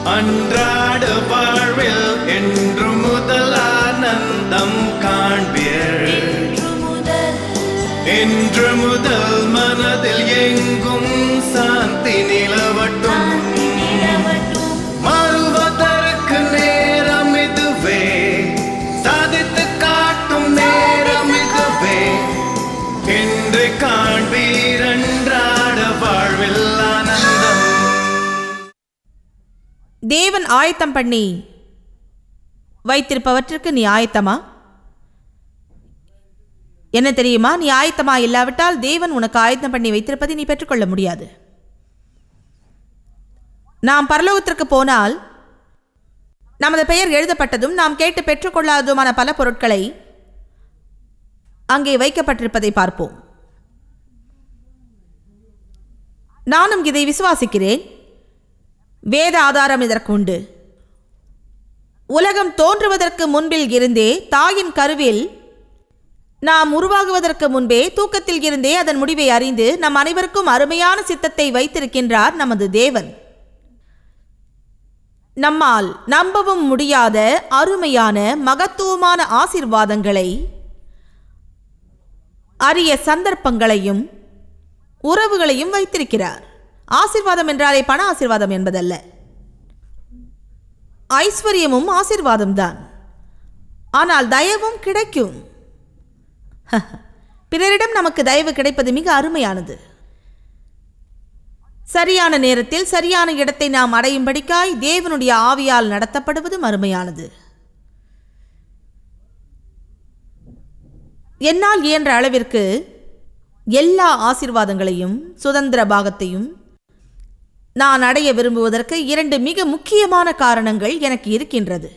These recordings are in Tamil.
அன்றாட வாழ்வில் என்று முதல் ஆனந்தம் காண்பீர் இன்று முதல் இன்று முதல் மனதில் எங்கும் சாந்தி நிலவட்டும் சாந்தி நிலவட்டும் மாறுவதற்கு நேரம் இதுவே சாதித்து காட்டும் நேரம் இதுவே என்று காண்பீர் அன்றாட வாழ்வில் ஆனந்தம் தேவன் ஆயத்தம் பண்ணி வைத்திருப்பவற்றிற்கு நீ ஆயத்தமா என்ன தெரியுமா நீ ஆயத்தமா இல்லாவிட்டால் தேவன் உனக்கு ஆயத்தம் பண்ணி வைத்திருப்பதை நீ பெற்றுக்கொள்ள முடியாது நாம் பரலோகத்திற்கு போனால் நமது பெயர் எழுதப்பட்டதும் நாம் கேட்டு பெற்றுக்கொள்ளாததுமான பல பொருட்களை அங்கே வைக்கப்பட்டிருப்பதை பார்ப்போம் நானும் இதை விசுவாசிக்கிறேன் வேத ஆதாரம் இதற்கு உண்டு உலகம் தோன்றுவதற்கு முன்பில் இருந்தே தாயின் கருவில் நாம் உருவாகுவதற்கு முன்பே தூக்கத்தில் இருந்தே அதன் முடிவை அறிந்து நம் அனைவருக்கும் அருமையான சித்தத்தை வைத்திருக்கின்றார் நமது தேவன் நம்மால் நம்பவும் முடியாத அருமையான மகத்துவமான ஆசீர்வாதங்களை அரிய சந்தர்ப்பங்களையும் உறவுகளையும் வைத்திருக்கிறார் ஆசீர்வாதம் என்றாலே பண ஆசீர்வாதம் என்பதல்ல ஐஸ்வர்யமும் ஆசீர்வாதம்தான் ஆனால் தயவும் கிடைக்கும் பிறரிடம் நமக்கு தயவு கிடைப்பது மிக அருமையானது சரியான நேரத்தில் சரியான இடத்தை நாம் அடையும்படிக்காய் தேவனுடைய ஆவியால் நடத்தப்படுவதும் அருமையானது என்னால் இயன்ற அளவிற்கு எல்லா ஆசீர்வாதங்களையும் சுதந்திர பாகத்தையும் நான் அடைய விரும்புவதற்கு இரண்டு மிக முக்கியமான காரணங்கள் எனக்கு இருக்கின்றது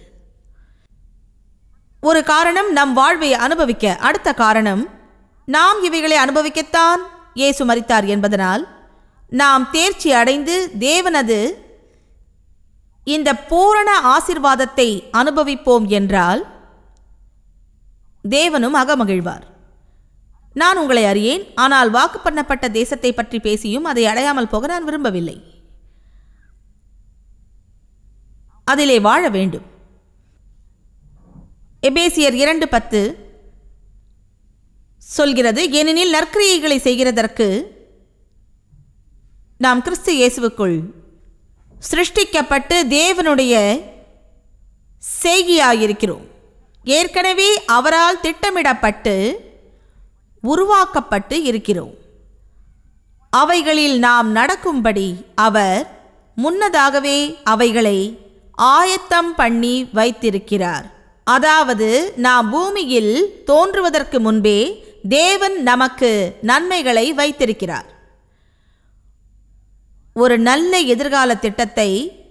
ஒரு காரணம் நம் வாழ்வை அனுபவிக்க அடுத்த காரணம் நாம் இவைகளை அனுபவிக்கத்தான் இயேசு மரித்தார் என்பதனால் நாம் தேர்ச்சி அடைந்து தேவனது இந்த பூரண ஆசிர்வாதத்தை அனுபவிப்போம் என்றால் தேவனும் அகமகிழ்வார் நான் உங்களை அறியேன் ஆனால் வாக்கு பண்ணப்பட்ட தேசத்தை பற்றி பேசியும் அதை அடையாமல் போக நான் விரும்பவில்லை அதிலே வாழ வேண்டும் எபேசியர் இரண்டு பத்து சொல்கிறது ஏனெனில் நற்கிரியைகளை செய்கிறதற்கு நாம் கிறிஸ்து இயேசுவுக்குள் சிருஷ்டிக்கப்பட்டு தேவனுடைய செய்கியாயிருக்கிறோம் ஏற்கனவே அவரால் திட்டமிடப்பட்டு உருவாக்கப்பட்டு இருக்கிறோம் அவைகளில் நாம் நடக்கும்படி அவர் முன்னதாகவே அவைகளை ஆயத்தம் பண்ணி வைத்திருக்கிறார் அதாவது நாம் பூமியில் தோன்றுவதற்கு முன்பே தேவன் நமக்கு நன்மைகளை வைத்திருக்கிறார் ஒரு நல்ல எதிர்கால திட்டத்தை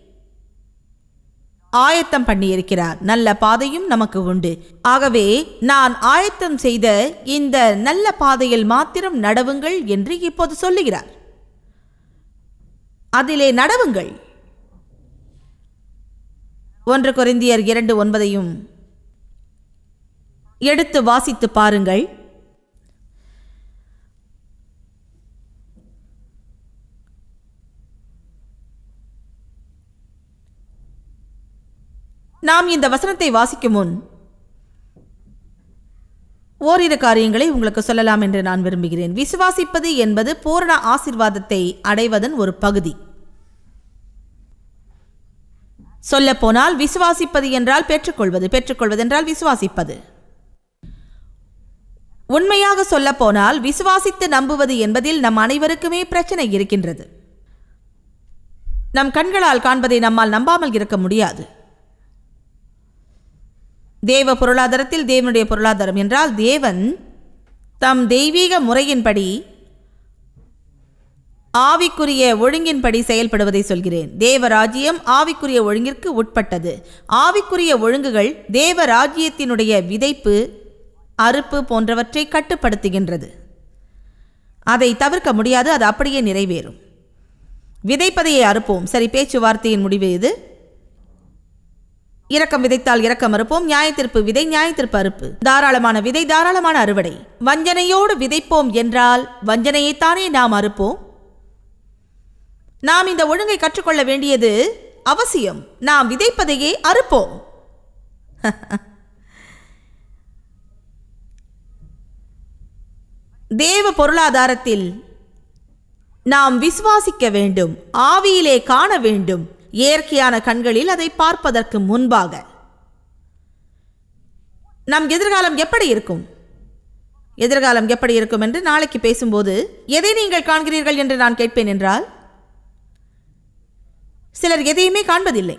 ஆயத்தம் பண்ணியிருக்கிறார் நல்ல பாதையும் நமக்கு உண்டு ஆகவே நான் ஆயத்தம் செய்த இந்த நல்ல பாதையில் மாத்திரம் நடவுங்கள் என்று இப்போது சொல்லுகிறார் அதிலே நடவுங்கள் ஒன்று கொரிந்தியர் இரண்டு ஒன்பதையும் எடுத்து வாசித்து பாருங்கள் நாம் இந்த வசனத்தை வாசிக்கும் முன் ஓரிரு காரியங்களை உங்களுக்கு சொல்லலாம் என்று நான் விரும்புகிறேன் விசுவாசிப்பது என்பது பூரண ஆசிர்வாதத்தை அடைவதன் ஒரு பகுதி சொல்லப்போனால் விசுவாசிப்பது என்றால் பெற்றுக்கொள்வது பெற்றுக்கொள்வது என்றால் விசுவாசிப்பது உண்மையாக சொல்லப்போனால் விசுவாசித்து நம்புவது என்பதில் நம் அனைவருக்குமே பிரச்சனை இருக்கின்றது நம் கண்களால் காண்பதை நம்மால் நம்பாமல் இருக்க முடியாது தேவ பொருளாதாரத்தில் தேவனுடைய பொருளாதாரம் என்றால் தேவன் தம் தெய்வீக முறையின்படி ஆவிக்குரிய ஒழுங்கின்படி செயல்படுவதை சொல்கிறேன் தேவ ராஜ்யம் ஆவிக்குரிய ஒழுங்கிற்கு உட்பட்டது ஆவிக்குரிய ஒழுங்குகள் தேவ ராஜ்யத்தினுடைய விதைப்பு அறுப்பு போன்றவற்றை கட்டுப்படுத்துகின்றது அதை தவிர்க்க முடியாது அது அப்படியே நிறைவேறும் விதைப்பதையே அறுப்போம் சரி பேச்சுவார்த்தையின் முடிவு இது இரக்கம் விதைத்தால் இரக்கம் அறுப்போம் நியாயத்திற்பு விதை நியாயத்திற்பு அறுப்பு தாராளமான விதை தாராளமான அறுவடை வஞ்சனையோடு விதைப்போம் என்றால் வஞ்சனையைத்தானே நாம் அறுப்போம் நாம் இந்த ஒழுங்கை கற்றுக்கொள்ள வேண்டியது அவசியம் நாம் விதைப்பதையே அறுப்போம் தேவ பொருளாதாரத்தில் நாம் விசுவாசிக்க வேண்டும் ஆவியிலே காண வேண்டும் இயற்கையான கண்களில் அதை பார்ப்பதற்கு முன்பாக நம் எதிர்காலம் எப்படி இருக்கும் எதிர்காலம் எப்படி இருக்கும் என்று நாளைக்கு பேசும்போது எதை நீங்கள் காண்கிறீர்கள் என்று நான் கேட்பேன் என்றால் சிலர் எதையுமே காண்பதில்லை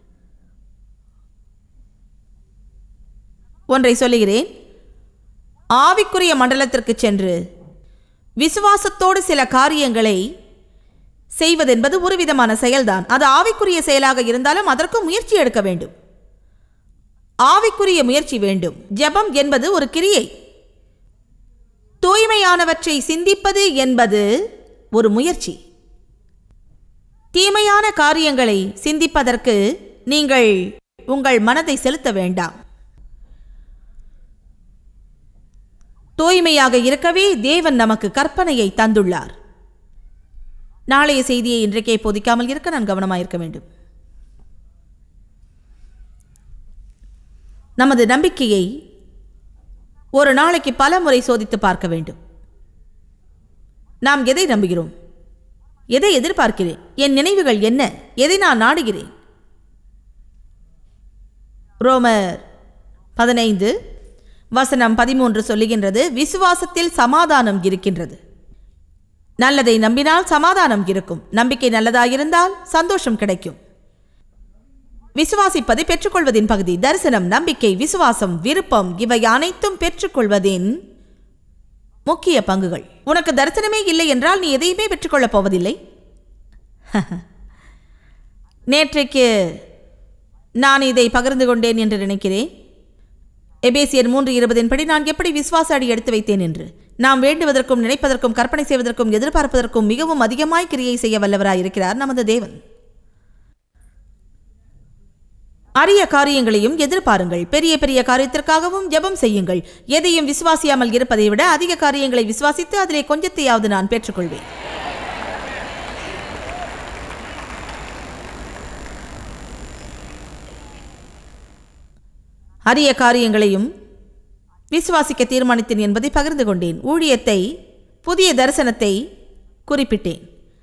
ஒன்றை சொல்லுகிறேன் ஆவிக்குரிய மண்டலத்திற்கு சென்று விசுவாசத்தோடு சில காரியங்களை செய்வதென்பது ஒரு விதமான செயல்தான் அது ஆவிக்குரிய செயலாக இருந்தாலும் அதற்கும் முயற்சி எடுக்க வேண்டும் ஆவிக்குரிய முயற்சி வேண்டும் ஜெபம் என்பது ஒரு கிரியை தூய்மையானவற்றை சிந்திப்பது என்பது ஒரு முயற்சி தீமையான காரியங்களை சிந்திப்பதற்கு நீங்கள் உங்கள் மனதை செலுத்த வேண்டாம் தூய்மையாக இருக்கவே தேவன் நமக்கு கற்பனையை தந்துள்ளார் நாளைய செய்தியை இன்றைக்கே போதிக்காமல் இருக்க நான் கவனமாயிருக்க வேண்டும் நமது நம்பிக்கையை ஒரு நாளைக்கு பல முறை சோதித்து பார்க்க வேண்டும் நாம் எதை நம்புகிறோம் எதை எதிர்பார்க்கிறேன் என் நினைவுகள் என்ன எதை நான் நாடுகிறேன் ரோமர் பதினைந்து வசனம் பதிமூன்று சொல்லுகின்றது விசுவாசத்தில் சமாதானம் இருக்கின்றது நல்லதை நம்பினால் சமாதானம் இருக்கும் நம்பிக்கை நல்லதாயிருந்தால் சந்தோஷம் கிடைக்கும் விசுவாசிப்பதை பெற்றுக்கொள்வதின் பகுதி தரிசனம் நம்பிக்கை விசுவாசம் விருப்பம் இவை அனைத்தும் பெற்றுக்கொள்வதின் முக்கிய பங்குகள் உனக்கு தரிசனமே இல்லை என்றால் நீ எதையுமே பெற்றுக்கொள்ளப் போவதில்லை நேற்றைக்கு நான் இதை பகிர்ந்து கொண்டேன் என்று நினைக்கிறேன் எபேசியர் மூன்று இருபதின் படி நான் எப்படி விசுவாச அடி எடுத்து வைத்தேன் என்று நாம் வேண்டுவதற்கும் நினைப்பதற்கும் கற்பனை செய்வதற்கும் எதிர்பார்ப்பதற்கும் மிகவும் அதிகமாய் கிரியை செய்ய வல்லவராய் இருக்கிறார் நமது தேவன் அரிய காரியங்களையும் எதிர்பாருங்கள் பெரிய பெரிய காரியத்திற்காகவும் ஜெபம் செய்யுங்கள் எதையும் விசுவாசியாமல் இருப்பதை விட அதிக காரியங்களை விசுவாசித்து அதிலே கொஞ்சத்தையாவது நான் பெற்றுக்கொள்வேன் அரிய காரியங்களையும் விசுவாசிக்க தீர்மானித்தேன் என்பதை பகிர்ந்து கொண்டேன் ஊழியத்தை புதிய தரிசனத்தை குறிப்பிட்டேன்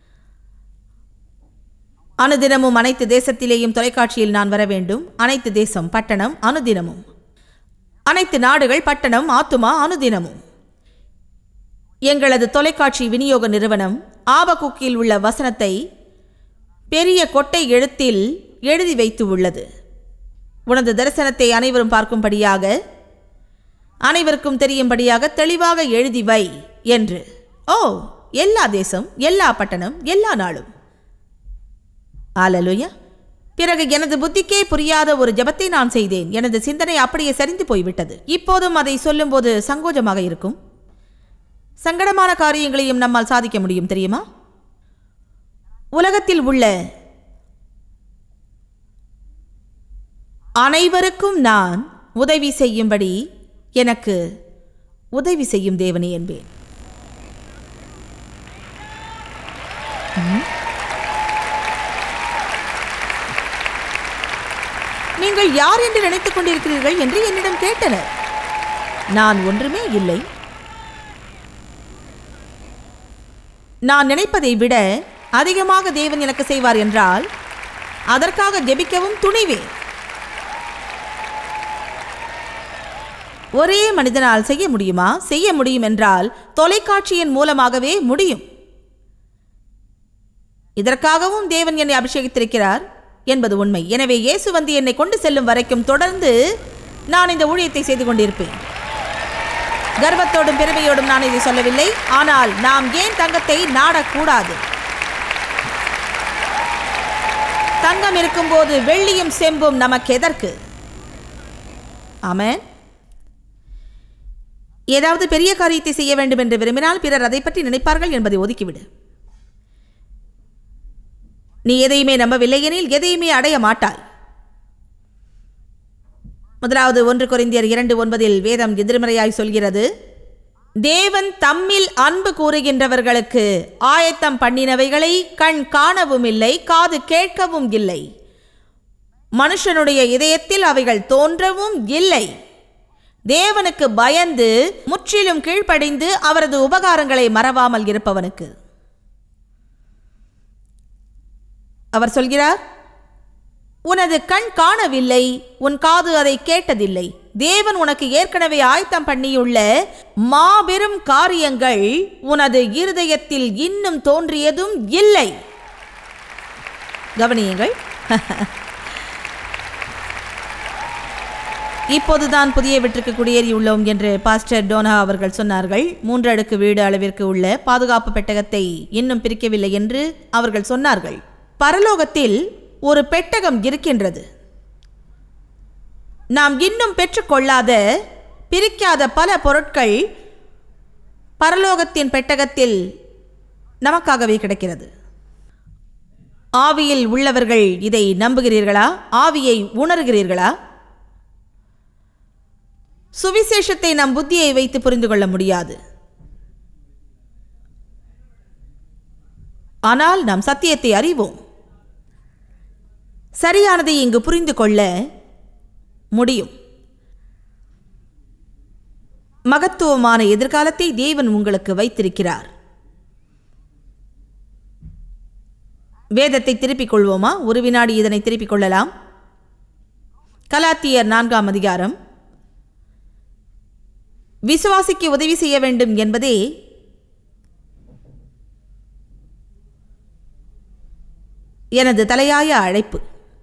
அனுதினமும் அனைத்து தேசத்திலேயும் தொலைக்காட்சியில் நான் வர வேண்டும் அனைத்து தேசம் பட்டணம் அனுதினமும் அனைத்து நாடுகள் பட்டணம் ஆத்துமா அனுதினமும் எங்களது தொலைக்காட்சி விநியோக நிறுவனம் ஆபகுக்கில் உள்ள வசனத்தை பெரிய கொட்டை எழுத்தில் எழுதி வைத்து உள்ளது உனது தரிசனத்தை அனைவரும் பார்க்கும்படியாக அனைவருக்கும் தெரியும்படியாக தெளிவாக எழுதி வை என்று ஓ எல்லா தேசம் எல்லா பட்டணம் எல்லா நாளும் ஆலலுயா பிறகு எனது புத்திக்கே புரியாத ஒரு ஜெபத்தை நான் செய்தேன் எனது சிந்தனை அப்படியே சரிந்து போய்விட்டது இப்போதும் அதை சொல்லும்போது சங்கோஜமாக இருக்கும் சங்கடமான காரியங்களையும் நம்மால் சாதிக்க முடியும் தெரியுமா உலகத்தில் உள்ள அனைவருக்கும் நான் உதவி செய்யும்படி எனக்கு உதவி செய்யும் தேவனே என்பேன் ம். நீங்கள் யார் என்று நினைத்துக் கொண்டிருக்கிறீர்கள் என்று என்னிடம் கேட்டனர் நான் ஒன்றுமே இல்லை நான் நினைப்பதை விட அதிகமாக தேவன் எனக்கு செய்வார் என்றால் அதற்காக ஜெபிக்கவும் துணிவேன் ஒரே மனிதனால் செய்ய முடியுமா செய்ய முடியும் என்றால் தொலைக்காட்சியின் மூலமாகவே முடியும் இதற்காகவும் தேவன் என்னை அபிஷேகித்திருக்கிறார் என்பது உண்மை எனவே இயேசு வந்து என்னை கொண்டு செல்லும் வரைக்கும் தொடர்ந்து நான் இந்த ஊழியத்தை செய்து கொண்டிருப்பேன் கர்வத்தோடும் பெருமையோடும் நான் இதை சொல்லவில்லை ஆனால் நாம் ஏன் தங்கத்தை நாடக்கூடாது தங்கம் இருக்கும்போது வெள்ளியும் செம்பும் நமக்கு எதற்கு ஆமென் ஏதாவது பெரிய காரியத்தை செய்ய வேண்டும் என்று விரும்பினால் பிறர் அதை பற்றி நினைப்பார்கள் என்பதை ஒதுக்கிவிடு நீ எதையுமே நம்பவில்லை எனில் எதையுமே அடைய மாட்டாய் முதலாவது ஒன்று கொரிந்தியர் இரண்டு ஒன்பதில் வேதம் எதிர்மறையாய் சொல்கிறது தேவன் தம்மில் அன்பு கூறுகின்றவர்களுக்கு ஆயத்தம் பண்ணினவைகளை கண் காணவும் இல்லை காது கேட்கவும் இல்லை மனுஷனுடைய இதயத்தில் அவைகள் தோன்றவும் இல்லை தேவனுக்கு பயந்து முற்றிலும் கீழ்ப்படிந்து அவரது உபகாரங்களை மறவாமல் இருப்பவனுக்கு அவர் சொல்கிறார் உனது கண் காணவில்லை உன் காது அதை கேட்டதில்லை தேவன் உனக்கு ஏற்கனவே ஆயத்தம் பண்ணியுள்ள மாபெரும் காரியங்கள் உனது இருதயத்தில் இன்னும் தோன்றியதும் இல்லை கவனியுங்கள் இப்போதுதான் புதிய வீட்டிற்கு குடியேறியுள்ளோம் என்று பாஸ்டர் டோனா அவர்கள் சொன்னார்கள் மூன்று அடுக்கு வீடு அளவிற்கு உள்ள பாதுகாப்பு பெட்டகத்தை இன்னும் பிரிக்கவில்லை என்று அவர்கள் சொன்னார்கள் பரலோகத்தில் ஒரு பெட்டகம் இருக்கின்றது நாம் இன்னும் பெற்றுக்கொள்ளாத பிரிக்காத பல பொருட்கள் பரலோகத்தின் பெட்டகத்தில் நமக்காகவே கிடைக்கிறது ஆவியில் உள்ளவர்கள் இதை நம்புகிறீர்களா ஆவியை உணர்கிறீர்களா சுவிசேஷத்தை நம் புத்தியை வைத்து புரிந்து கொள்ள முடியாது ஆனால் நாம் சத்தியத்தை அறிவோம் சரியானதை இங்கு புரிந்து கொள்ள முடியும் மகத்துவமான எதிர்காலத்தை தேவன் உங்களுக்கு வைத்திருக்கிறார் வேதத்தை திருப்பிக் கொள்வோமா ஒரு வினாடி இதனை திருப்பிக் கொள்ளலாம் கலாத்தியர் நான்காம் அதிகாரம் விசுவாசிக்கு உதவி செய்ய வேண்டும் என்பதே எனது தலையாய அழைப்பு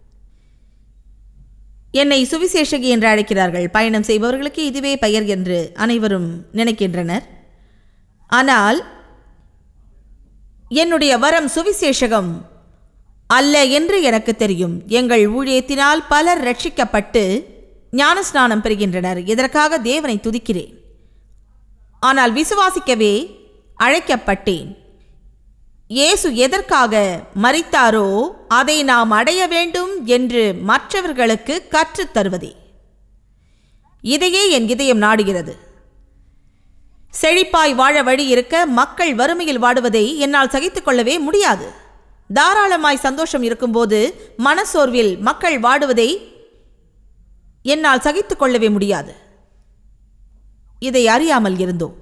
என்னை சுவிசேஷகி என்று அழைக்கிறார்கள் பயணம் செய்பவர்களுக்கு இதுவே பெயர் என்று அனைவரும் நினைக்கின்றனர் ஆனால் என்னுடைய வரம் சுவிசேஷகம் அல்ல என்று எனக்கு தெரியும் எங்கள் ஊழியத்தினால் பலர் ரட்சிக்கப்பட்டு ஞானஸ்நானம் பெறுகின்றனர் இதற்காக தேவனை துதிக்கிறேன் ஆனால் விசுவாசிக்கவே அழைக்கப்பட்டேன் இயேசு எதற்காக மரித்தாரோ அதை நாம் அடைய வேண்டும் என்று மற்றவர்களுக்கு கற்றுத் தருவதே இதையே என் இதயம் நாடுகிறது செழிப்பாய் வாழ வழி இருக்க மக்கள் வறுமையில் வாடுவதை என்னால் சகித்துக் கொள்ளவே முடியாது தாராளமாய் சந்தோஷம் இருக்கும்போது மனசோர்வில் மக்கள் வாடுவதை என்னால் சகித்துக் கொள்ளவே முடியாது இதை அறியாமல் இருந்தோம்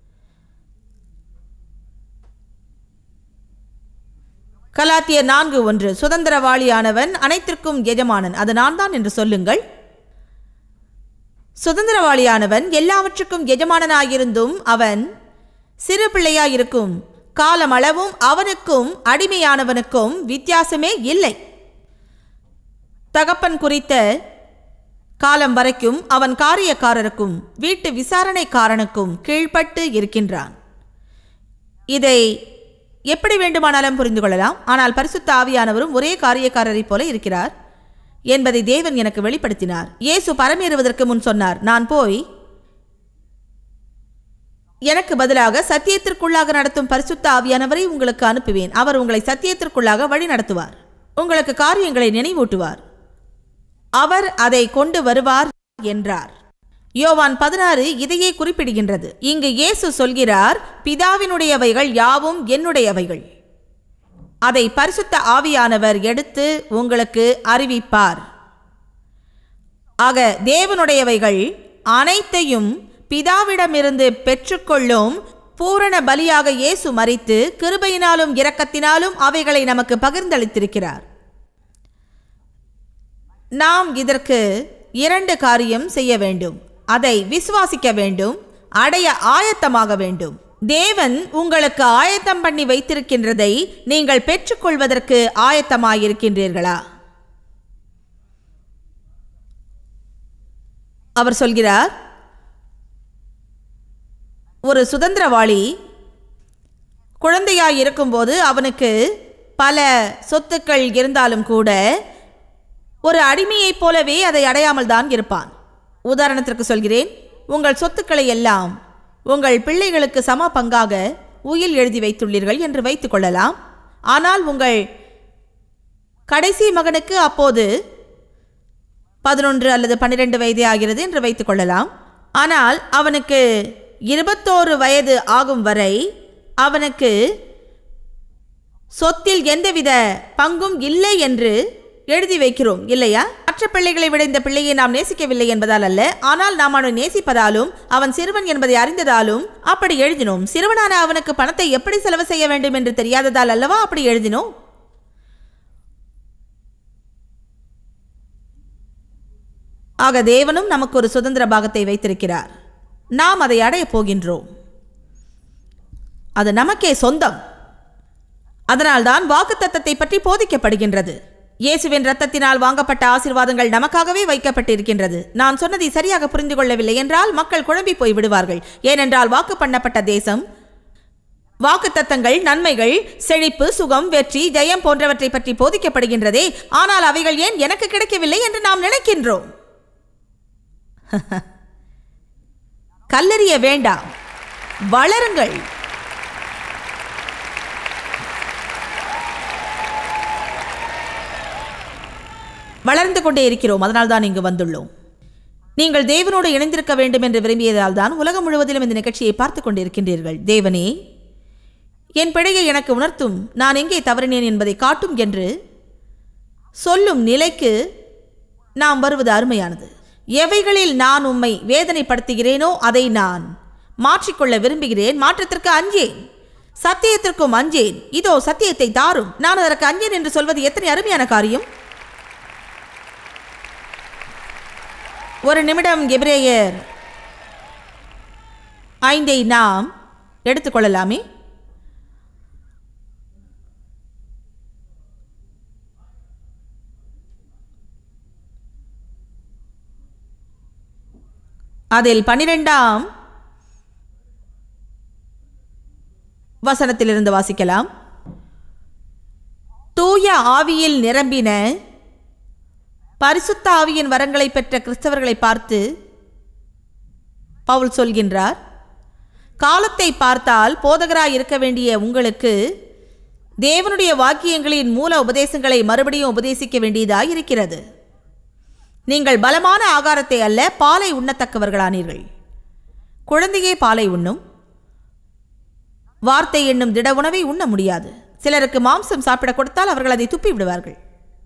கலாத்தியர் நான்கு ஒன்று சுதந்திரவாளியானவன் அனைத்திற்கும் எஜமானன் அது நான் தான் என்று சொல்லுங்கள் சுதந்திரவாளியானவன் எல்லாவற்றுக்கும் எஜமானனாயிருந்தும் அவன் சிறு பிள்ளையாயிருக்கும் காலமளவும் அவனுக்கும் அடிமையானவனுக்கும் வித்தியாசமே இல்லை தகப்பன் குறித்த காலம் வரைக்கும் அவன் காரியக்காரருக்கும் வீட்டு விசாரணைக்காரனுக்கும் கீழ்ப்பட்டு இருக்கின்றான் இதை எப்படி வேண்டுமானாலும் புரிந்து கொள்ளலாம் ஆனால் பரிசுத்த ஆவியானவரும் ஒரே காரியக்காரரைப் போல இருக்கிறார் என்பதை தேவன் எனக்கு வெளிப்படுத்தினார் இயேசு பரமேறுவதற்கு முன் சொன்னார் நான் போய் எனக்கு பதிலாக சத்தியத்திற்குள்ளாக நடத்தும் பரிசுத்த ஆவியானவரை உங்களுக்கு அனுப்புவேன் அவர் உங்களை சத்தியத்திற்குள்ளாக வழி நடத்துவார் உங்களுக்கு காரியங்களை நினைவூட்டுவார் அவர் அதை கொண்டு வருவார் என்றார் யோவான் பதினாறு இதையே குறிப்பிடுகின்றது இங்கு இயேசு சொல்கிறார் பிதாவினுடையவைகள் யாவும் என்னுடையவைகள் அதை பரிசுத்த ஆவியானவர் எடுத்து உங்களுக்கு அறிவிப்பார் ஆக தேவனுடையவைகள் அனைத்தையும் பிதாவிடமிருந்து பெற்றுக்கொள்ளும் பூரண பலியாக இயேசு மறித்து கிருபையினாலும் இரக்கத்தினாலும் அவைகளை நமக்கு பகிர்ந்தளித்திருக்கிறார் நாம் இதற்கு இரண்டு காரியம் செய்ய வேண்டும் அதை விசுவாசிக்க வேண்டும் அடைய ஆயத்தமாக வேண்டும் தேவன் உங்களுக்கு ஆயத்தம் பண்ணி வைத்திருக்கின்றதை நீங்கள் பெற்றுக்கொள்வதற்கு ஆயத்தமாயிருக்கின்றீர்களா அவர் சொல்கிறார் ஒரு சுதந்திரவாளி குழந்தையாய் இருக்கும்போது அவனுக்கு பல சொத்துக்கள் இருந்தாலும் கூட ஒரு அடிமையைப் போலவே அதை அடையாமல் தான் இருப்பான் உதாரணத்திற்கு சொல்கிறேன் உங்கள் சொத்துக்களை எல்லாம் உங்கள் பிள்ளைகளுக்கு சம பங்காக உயில் எழுதி வைத்துள்ளீர்கள் என்று வைத்துக் கொள்ளலாம் ஆனால் உங்கள் கடைசி மகனுக்கு அப்போது பதினொன்று அல்லது பன்னிரெண்டு வயதே ஆகிறது என்று வைத்துக் கொள்ளலாம் ஆனால் அவனுக்கு இருபத்தோரு வயது ஆகும் வரை அவனுக்கு சொத்தில் எந்தவித பங்கும் இல்லை என்று எழுதி வைக்கிறோம் இல்லையா மற்ற பிள்ளைகளை விட இந்த பிள்ளையை நாம் நேசிக்கவில்லை என்பதால் அல்ல ஆனால் நாம் அவனை நேசிப்பதாலும் அவன் சிறுவன் என்பதை அறிந்ததாலும் அப்படி எழுதினோம் சிறுவனான அவனுக்கு பணத்தை எப்படி செலவு செய்ய வேண்டும் என்று தெரியாததால் அல்லவா அப்படி எழுதினோம் ஆக தேவனும் நமக்கு ஒரு சுதந்திர பாகத்தை வைத்திருக்கிறார் நாம் அதை அடையப் போகின்றோம் அது நமக்கே சொந்தம் அதனால்தான் வாக்குத்தத்தத்தை பற்றி போதிக்கப்படுகின்றது இயேசுவின் ரத்தத்தினால் வாங்கப்பட்ட ஆசீர்வாதங்கள் நமக்காகவே வைக்கப்பட்டிருக்கின்றது நான் சொன்னதை சரியாக புரிந்து கொள்ளவில்லை என்றால் மக்கள் குழம்பி போய் விடுவார்கள் ஏனென்றால் வாக்கு பண்ணப்பட்ட தேசம் வாக்குத்தத்தங்கள் நன்மைகள் செழிப்பு சுகம் வெற்றி ஜெயம் போன்றவற்றை பற்றி போதிக்கப்படுகின்றதே ஆனால் அவைகள் ஏன் எனக்கு கிடைக்கவில்லை என்று நாம் நினைக்கின்றோம் கல்லறிய வேண்டாம் வளருங்கள் வளர்ந்து கொண்டே இருக்கிறோம் அதனால் தான் இங்கு வந்துள்ளோம் நீங்கள் தேவனோடு இணைந்திருக்க வேண்டும் என்று விரும்பியதால் தான் உலகம் முழுவதிலும் இந்த நிகழ்ச்சியை பார்த்து கொண்டிருக்கின்றீர்கள் தேவனே என் பிழையை எனக்கு உணர்த்தும் நான் எங்கே தவறினேன் என்பதை காட்டும் என்று சொல்லும் நிலைக்கு நாம் வருவது அருமையானது எவைகளில் நான் உம்மை வேதனைப்படுத்துகிறேனோ அதை நான் மாற்றிக்கொள்ள விரும்புகிறேன் மாற்றத்திற்கு அஞ்சேன் சத்தியத்திற்கும் அஞ்சேன் இதோ சத்தியத்தை தாரும் நான் அதற்கு அஞ்சேன் என்று சொல்வது எத்தனை அருமையான காரியம் ஒரு நிமிடம் எபிரேயர் ஐந்தை நாம் எடுத்துக்கொள்ளலாமே அதில் பனிரெண்டாம் வசனத்திலிருந்து வாசிக்கலாம் தூய ஆவியில் நிரம்பின பரிசுத்த ஆவியின் வரங்களை பெற்ற கிறிஸ்தவர்களை பார்த்து பவுல் சொல்கின்றார் காலத்தை பார்த்தால் போதகராய் இருக்க வேண்டிய உங்களுக்கு தேவனுடைய வாக்கியங்களின் மூல உபதேசங்களை மறுபடியும் உபதேசிக்க வேண்டியதாய் இருக்கிறது நீங்கள் பலமான ஆகாரத்தை அல்ல பாலை உண்ணத்தக்கவர்களானீர்கள் குழந்தையே பாலை உண்ணும் வார்த்தை என்னும் திட உணவை உண்ண முடியாது சிலருக்கு மாம்சம் சாப்பிட கொடுத்தால் அவர்கள் அதை துப்பி விடுவார்கள்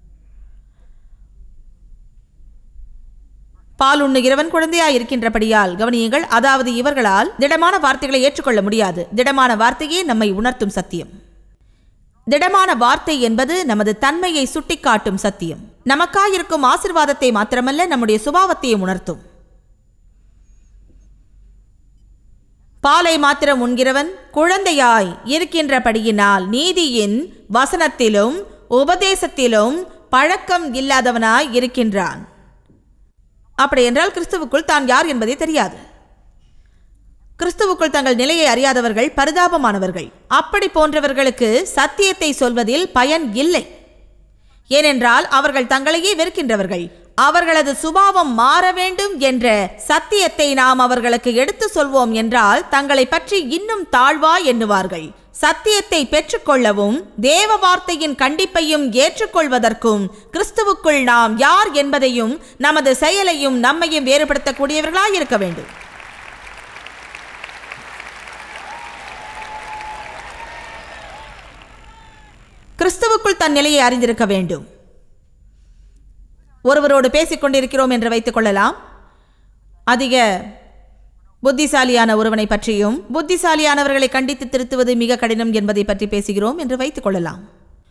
பால் உண்ணுகிறவன் குழந்தையாய் இருக்கின்றபடியால் கவனியுங்கள் அதாவது இவர்களால் திடமான வார்த்தைகளை ஏற்றுக்கொள்ள முடியாது திடமான வார்த்தையே நம்மை உணர்த்தும் சத்தியம் திடமான வார்த்தை என்பது நமது தன்மையை சுட்டிக்காட்டும் சத்தியம் நமக்காயிருக்கும் ஆசிர்வாதத்தை மாத்திரமல்ல நம்முடைய சுபாவத்தையும் உணர்த்தும் பாலை மாத்திரம் உண்கிறவன் குழந்தையாய் இருக்கின்றபடியினால் நீதியின் வசனத்திலும் உபதேசத்திலும் பழக்கம் இல்லாதவனாய் இருக்கின்றான் அப்படி என்றால் கிறிஸ்துவுக்குள் தான் யார் என்பதே தெரியாது கிறிஸ்துவுக்குள் தங்கள் நிலையை அறியாதவர்கள் பரிதாபமானவர்கள் அப்படி போன்றவர்களுக்கு சத்தியத்தை சொல்வதில் பயன் இல்லை ஏனென்றால் அவர்கள் தங்களையே வெறுக்கின்றவர்கள் அவர்களது சுபாவம் மாற வேண்டும் என்ற சத்தியத்தை நாம் அவர்களுக்கு எடுத்து சொல்வோம் என்றால் தங்களை பற்றி இன்னும் தாழ்வா எண்ணுவார்கள் சத்தியத்தை பெற்றுக்கொள்ளவும் தேவ வார்த்தையின் கண்டிப்பையும் ஏற்றுக்கொள்வதற்கும் கிறிஸ்துவுக்குள் நாம் யார் என்பதையும் நமது செயலையும் நம்மையும் வேறுபடுத்தக்கூடியவர்களாய் இருக்க வேண்டும் கிறிஸ்துவுக்குள் தன் நிலையை அறிந்திருக்க வேண்டும் ஒருவரோடு பேசிக் கொண்டிருக்கிறோம் என்று வைத்துக் கொள்ளலாம் அதிக புத்திசாலியான ஒருவனை பற்றியும் புத்திசாலியானவர்களை கண்டித்து திருத்துவது மிக கடினம் என்பதை பற்றி பேசுகிறோம் என்று வைத்துக் கொள்ளலாம்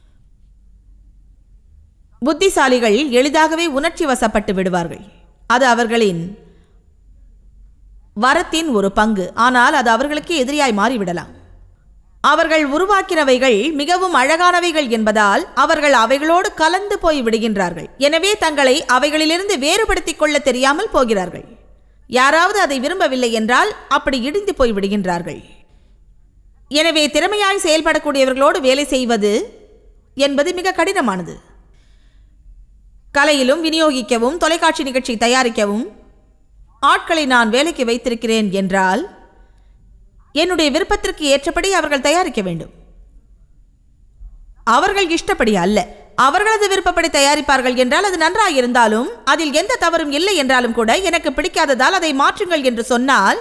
புத்திசாலிகள் எளிதாகவே உணர்ச்சி வசப்பட்டு விடுவார்கள் அது அவர்களின் வரத்தின் ஒரு பங்கு ஆனால் அது அவர்களுக்கு எதிரியாய் மாறிவிடலாம் அவர்கள் உருவாக்கினவைகள் மிகவும் அழகானவைகள் என்பதால் அவர்கள் அவைகளோடு கலந்து போய் விடுகின்றார்கள் எனவே தங்களை அவைகளிலிருந்து வேறுபடுத்திக் கொள்ள தெரியாமல் போகிறார்கள் யாராவது அதை விரும்பவில்லை என்றால் அப்படி இடிந்து போய் விடுகின்றார்கள் எனவே திறமையாய் செயல்படக்கூடியவர்களோடு வேலை செய்வது என்பது மிக கடினமானது கலையிலும் விநியோகிக்கவும் தொலைக்காட்சி நிகழ்ச்சி தயாரிக்கவும் ஆட்களை நான் வேலைக்கு வைத்திருக்கிறேன் என்றால் என்னுடைய விருப்பத்திற்கு ஏற்றபடி அவர்கள் தயாரிக்க வேண்டும் அவர்கள் இஷ்டப்படி அல்ல அவர்களது விருப்பப்படி தயாரிப்பார்கள் என்றால் அது நன்றாக இருந்தாலும் அதில் எந்த தவறும் இல்லை என்றாலும் கூட எனக்கு பிடிக்காததால் அதை மாற்றுங்கள் என்று சொன்னால்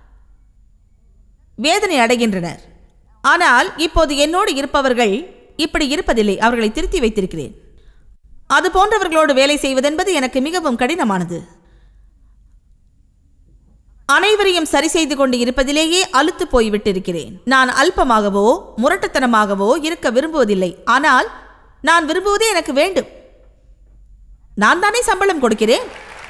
வேதனை அடைகின்றனர் ஆனால் இப்போது என்னோடு இருப்பவர்கள் இப்படி இருப்பதில்லை அவர்களை திருத்தி வைத்திருக்கிறேன் அது போன்றவர்களோடு வேலை செய்வதென்பது எனக்கு மிகவும் கடினமானது அனைவரையும் சரி செய்து கொண்டு இருப்பதிலேயே அலுத்து போய்விட்டிருக்கிறேன் நான் அல்பமாகவோ முரட்டுத்தனமாகவோ இருக்க விரும்புவதில்லை ஆனால் நான் விரும்புவதே எனக்கு வேண்டும் நான் தானே சம்பளம் கொடுக்கிறேன்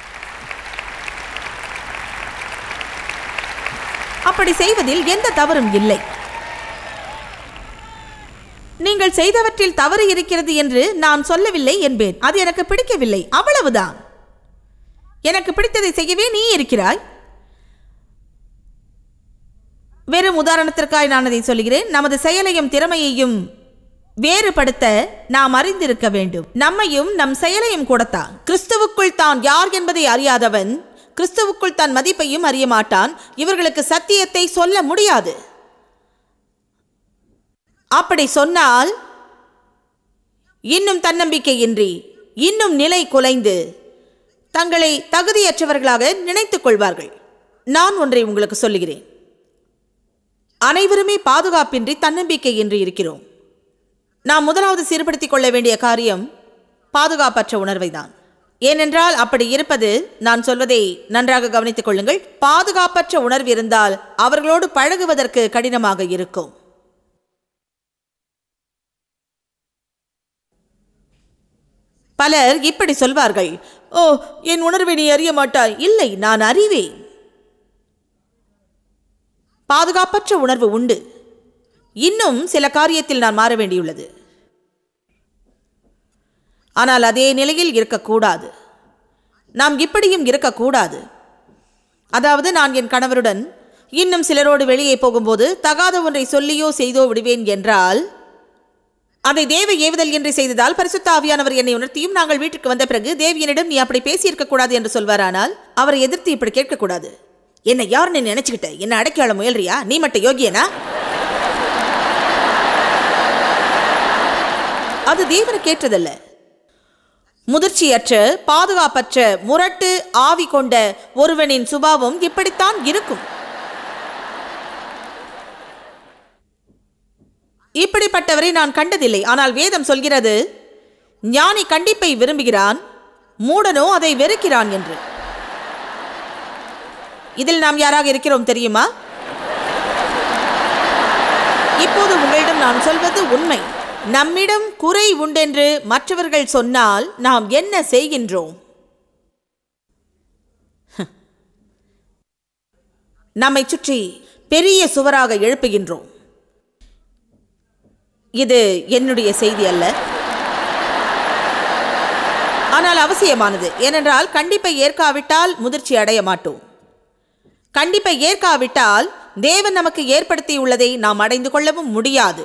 அப்படி செய்வதில் எந்த தவறும் இல்லை நீங்கள் செய்தவற்றில் தவறு இருக்கிறது என்று நான் சொல்லவில்லை என்பேன் அது எனக்கு பிடிக்கவில்லை அவ்வளவுதான் எனக்கு பிடித்ததை செய்யவே நீ இருக்கிறாய் வெறும் உதாரணத்திற்காய் நான் அதை சொல்கிறேன் நமது செயலையும் திறமையையும் வேறுபடுத்த நாம் அறிந்திருக்க வேண்டும் நம்மையும் நம் செயலையும் கூடத்தான் கிறிஸ்துவுக்குள் தான் யார் என்பதை அறியாதவன் கிறிஸ்துவுக்குள் தன் மதிப்பையும் அறிய மாட்டான் இவர்களுக்கு சத்தியத்தை சொல்ல முடியாது அப்படி சொன்னால் இன்னும் தன்னம்பிக்கையின்றி இன்னும் நிலை குலைந்து தங்களை தகுதியற்றவர்களாக நினைத்துக் கொள்வார்கள் நான் ஒன்றை உங்களுக்கு சொல்லுகிறேன் அனைவருமே பாதுகாப்பின்றி தன்னம்பிக்கையின்றி இருக்கிறோம் நாம் முதலாவது சீர்படுத்திக் கொள்ள வேண்டிய காரியம் பாதுகாப்பற்ற உணர்வைதான் ஏனென்றால் அப்படி இருப்பது நான் சொல்வதை நன்றாக கவனித்துக் கொள்ளுங்கள் பாதுகாப்பற்ற உணர்வு இருந்தால் அவர்களோடு பழகுவதற்கு கடினமாக இருக்கும் பலர் இப்படி சொல்வார்கள் ஓ என் உணர்வை நீ அறிய மாட்டாய் இல்லை நான் அறிவேன் பாதுகாப்பற்ற உணர்வு உண்டு இன்னும் சில காரியத்தில் நான் மாற வேண்டியுள்ளது ஆனால் அதே நிலையில் இருக்கக்கூடாது நாம் இப்படியும் இருக்கக்கூடாது அதாவது நான் என் கணவருடன் இன்னும் சிலரோடு வெளியே போகும்போது தகாத ஒன்றை சொல்லியோ செய்தோ விடுவேன் என்றால் அதை தேவ ஏவுதல் என்று செய்ததால் பரிசுத்த ஆவியானவர் என்னை உணர்த்தியும் நாங்கள் வீட்டுக்கு வந்த பிறகு தேவியனிடம் நீ அப்படி பேசியிருக்க கூடாது என்று சொல்வாரானால் அவரை எதிர்த்து இப்படி கேட்கக்கூடாது என்னை யார் நீ நினைச்சுக்கிட்ட என்ன அடக்கியாள முயல்றியா நீ மட்டும் யோகியனா அது தேவனுக்கு ஏற்றதல்ல முதிர்ச்சியற்ற பாதுகாப்பற்ற முரட்டு ஆவி கொண்ட ஒருவனின் சுபாவம் இப்படித்தான் இருக்கும் இப்படிப்பட்டவரை நான் கண்டதில்லை ஆனால் வேதம் சொல்கிறது ஞானி கண்டிப்பை விரும்புகிறான் மூடனோ அதை வெறுக்கிறான் என்று இதில் நாம் யாராக இருக்கிறோம் தெரியுமா இப்போது உங்களிடம் நான் சொல்வது உண்மை நம்மிடம் குறை உண்டென்று மற்றவர்கள் சொன்னால் நாம் என்ன செய்கின்றோம் நம்மை சுற்றி பெரிய சுவராக எழுப்புகின்றோம் இது என்னுடைய செய்தி அல்ல ஆனால் அவசியமானது ஏனென்றால் கண்டிப்பை ஏற்காவிட்டால் முதிர்ச்சி அடைய மாட்டோம் கண்டிப்பை ஏற்காவிட்டால் தேவன் நமக்கு ஏற்படுத்தியுள்ளதை நாம் அடைந்து கொள்ளவும் முடியாது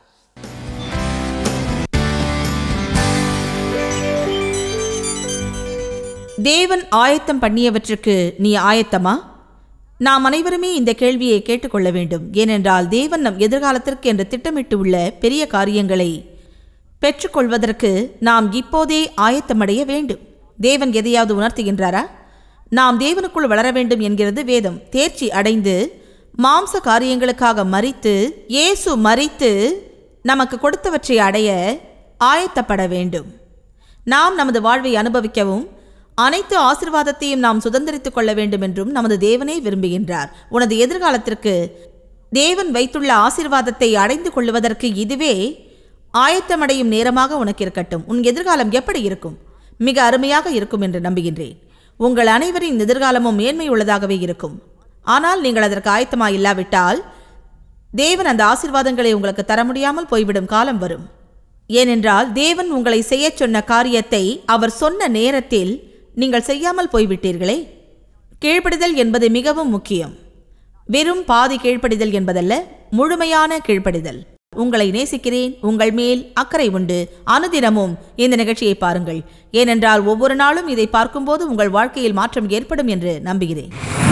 தேவன் ஆயத்தம் பண்ணியவற்றுக்கு நீ ஆயத்தமா நாம் அனைவருமே இந்த கேள்வியை கேட்டுக்கொள்ள வேண்டும் ஏனென்றால் தேவன் நம் எதிர்காலத்திற்கு என்று திட்டமிட்டு உள்ள பெரிய காரியங்களை பெற்றுக்கொள்வதற்கு நாம் இப்போதே ஆயத்தமடைய வேண்டும் தேவன் எதையாவது உணர்த்துகின்றாரா நாம் தேவனுக்குள் வளர வேண்டும் என்கிறது வேதம் தேர்ச்சி அடைந்து மாம்ச காரியங்களுக்காக மறித்து இயேசு மறித்து நமக்கு கொடுத்தவற்றை அடைய ஆயத்தப்பட வேண்டும் நாம் நமது வாழ்வை அனுபவிக்கவும் அனைத்து ஆசிர்வாதத்தையும் நாம் சுதந்திரித்துக் கொள்ள வேண்டும் என்றும் நமது தேவனே விரும்புகின்றார் உனது எதிர்காலத்திற்கு தேவன் வைத்துள்ள ஆசிர்வாதத்தை அடைந்து கொள்வதற்கு இதுவே ஆயத்தமடையும் நேரமாக உனக்கு இருக்கட்டும் உன் எதிர்காலம் எப்படி இருக்கும் மிக அருமையாக இருக்கும் என்று நம்புகின்றேன் உங்கள் அனைவரின் எதிர்காலமும் மேன்மை உள்ளதாகவே இருக்கும் ஆனால் நீங்கள் அதற்கு ஆயத்தமாக இல்லாவிட்டால் தேவன் அந்த ஆசிர்வாதங்களை உங்களுக்கு தர முடியாமல் போய்விடும் காலம் வரும் ஏனென்றால் தேவன் உங்களை செய்யச் சொன்ன காரியத்தை அவர் சொன்ன நேரத்தில் நீங்கள் செய்யாமல் போய்விட்டீர்களே கீழ்ப்படிதல் என்பது மிகவும் முக்கியம் வெறும் பாதி கீழ்ப்படிதல் என்பதல்ல முழுமையான கீழ்ப்படிதல் உங்களை நேசிக்கிறேன் உங்கள் மேல் அக்கறை உண்டு அனுதினமும் இந்த நிகழ்ச்சியை பாருங்கள் ஏனென்றால் ஒவ்வொரு நாளும் இதை பார்க்கும்போது உங்கள் வாழ்க்கையில் மாற்றம் ஏற்படும் என்று நம்புகிறேன்